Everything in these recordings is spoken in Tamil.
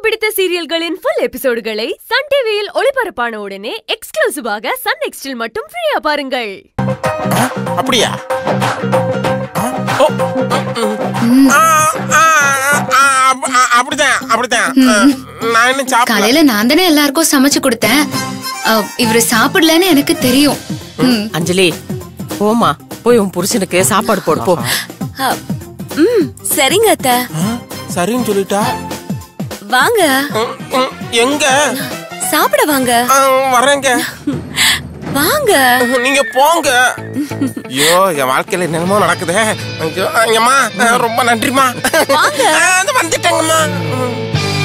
பிடித்த சீரியல்களின் ஃபுல் எபிசோடுகளை சன் டிவியில் ஒளிபரப்பான உடனே எக்ஸ்க்ளூசிவாக சன் நெக்ஸ்டில் மட்டும் ஃப்ரீயா பாருங்கள் அப்படியா ஆ? ஓ, ம். ஆ, ஆ, ஆ, அப்- ஆ, அப்படிதான் அப்படிதான் ஆ, நான் இன்னும் சாப்பிடல காலையில நான் தானே எல்லாருக்கும் சமைச்சு கொடுத்தேன் அஹ், இவரு சாப்பிடலன்னு எனக்கு தெரியும் ம். அஞ்சலி போமா போய் உன் புருஷனுக்கு சாப்பாடு போடு போ ம் சரிங்க அத்த ஆ, சரின்னு சொல்லிட்டா வாங்க ம், ம், எங்க சாப்பிட வாங்க ஆ, வரேங்க வாங்க நீங்க போங்க ஐயோ என் வாழ்க்கையில என்னமோ நடக்குதே ஐயோ ஐயம்மா ஆ, ரொம்ப நன்றிம்மா ஆ, அது வந்துட்டேங்கம்மா ம்.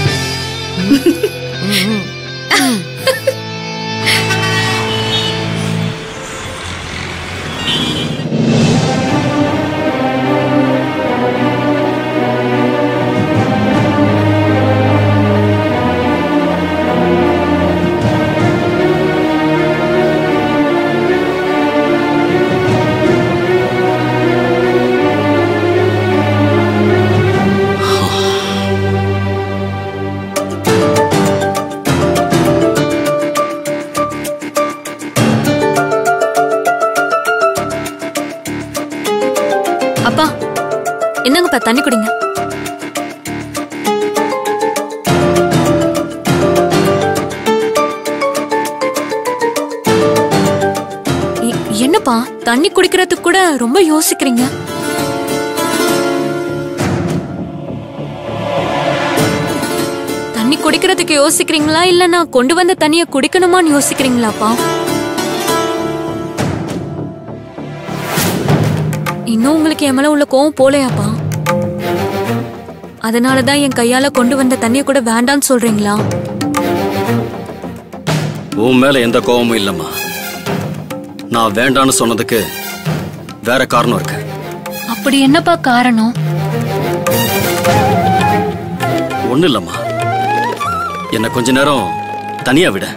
அப்பா என்னங்கப்பா தண்ணி குடிங்க எ- என்னப்பா தண்ணி குடிக்கிறதுக்கு கூட ரொம்ப யோசிக்கிறீங்க தண்ணி குடிக்கிறதுக்கு யோசிக்கிறீங்களா இல்ல நான் கொண்டு வந்த தண்ணிய குடிக்கணுமான்னு யோசிக்கிறீங்களாப்பா இன்னும் உங்களுக்கு என் மேல உள்ள கோவம் போலையாப்பா அதனாலதான் என் கையால கொண்டு வந்த தண்ணிய கூட வேண்டான்னு சொல்றீங்களா உன் மேல எந்த கோவமும் இல்லம்மா நான் வேண்டான்னு சொன்னதுக்கு வேற காரணம் இருக்கு அப்படி என்னப்பா காரணம் ஒண்ணு இல்லம்மா என்ன கொஞ்ச நேரம் தனியா விட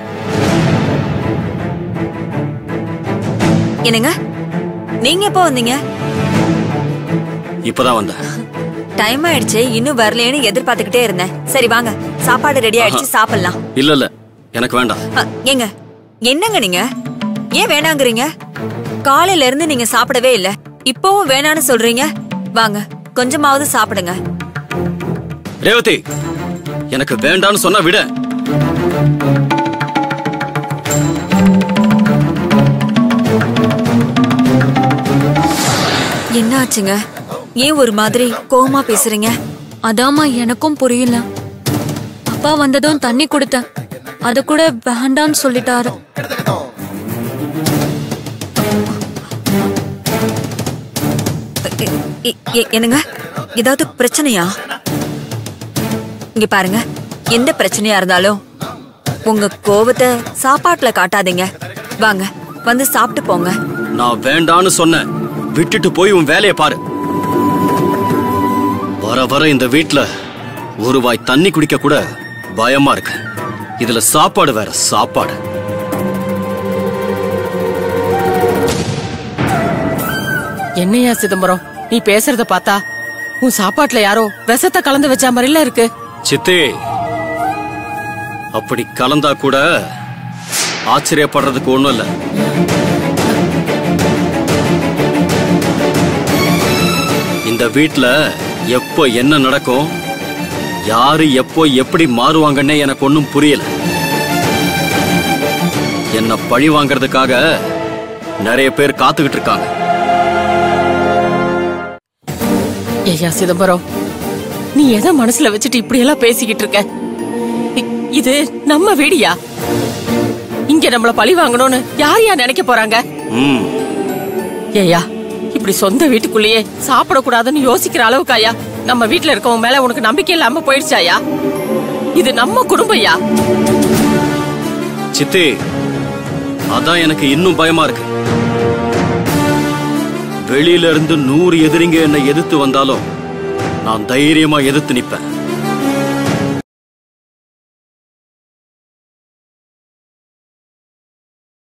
என்னங்க நீங்க எப்போ வந்தீங்க இப்பதான் வந்தேன் டைம் ஆயிடுச்சு இன்னும் வரலையேன்னு எதிர்பார்த்துக்கிட்டே இருந்தேன் சரி வாங்க சாப்பாடு ரெடி ஆயிடுச்சு சாப்பிடலாம் இல்ல இல்ல எனக்கு வேண்டாம் அ, ஏங்க என்னங்க நீங்க ஏன் வேணாங்கறீங்க காலையில இருந்து நீங்க சாப்பிடவே இல்ல இப்பவும் வேணான்னு சொல்றீங்க வாங்க கொஞ்சமாவது சாப்பிடுங்க ரேவதி எனக்கு வேண்டான்னு சொன்னா விட என்ன ஆச்சுங்க ஏன் ஒரு மாதிரி கோவமா பேசுறீங்க அதாம்மா எனக்கும் புரியல அப்பா வந்ததும் தண்ணி கொடுத்தேன் அது கூட வேண்டான்னு சொல்லிட்டாரு எ- எ- எ- என்னங்க ஏதாவது பிரச்சனையா இங்க பாருங்க எந்த பிரச்சனையா இருந்தாலும் உங்க கோவத்தை சாப்பாட்டுல காட்டாதீங்க வாங்க வந்து சாப்பிட்டு போங்க நான் வேண்டான்னு சொன்னேன் விட்டுட்டு போய் உன் வேலையை பாரு வர வர இந்த வீட்ல ஒரு வாய் தண்ணி குடிக்க கூட பயமா இருக்கு இதுல சாப்பாடு வேற சாப்பாடு என்னையா சிதம்பரம் நீ பேசுறத பார்த்தா உன் சாப்பாட்டுல யாரோ விஷத்தை கலந்து வச்ச மாதிரில இருக்கு சித்தே அப்படி கலந்தா கூட ஆச்சரியப்படுறதுக்கு ஒண்ணும் இல்ல இந்த வீட்ல எப்போ என்ன நடக்கும் யாரு எப்போ எப்படி மாறுவாங்கன்னே எனக்கு ஒன்றும் புரியல என்ன பழி வாங்குறதுக்காக நிறைய பேர் காத்துக்கிட்டு இருக்காங்க ஐயா சிதம்பரம் நீ எதை மனசுல வச்சுட்டு இப்படி எல்லாம் பேசிக்கிட்டு இருக்க இ- இது நம்ம வீடியா இங்க நம்மள பழி வாங்கணும்னு யார் யார் நினைக்க போறாங்க ம் ஏயா இப்படி சொந்த வீட்டுக்குள்ளேயே சாப்பிடக்கூடாதுன்னு யோசிக்கிற அளவுக்கு ஐயா நம்ம வீட்ல இருக்கவங்க மேல உனக்கு நம்பிக்கை இல்லாம போயிடுச்சாயா இது நம்ம குடும்பம் ஐயா சித்தி அதான் எனக்கு இன்னும் பயமா இருக்கு வெளியில இருந்து நூறு எதிரிங்க என்னை எதிர்த்து வந்தாலும் நான் தைரியமா எதிர்த்து நிப்பேன்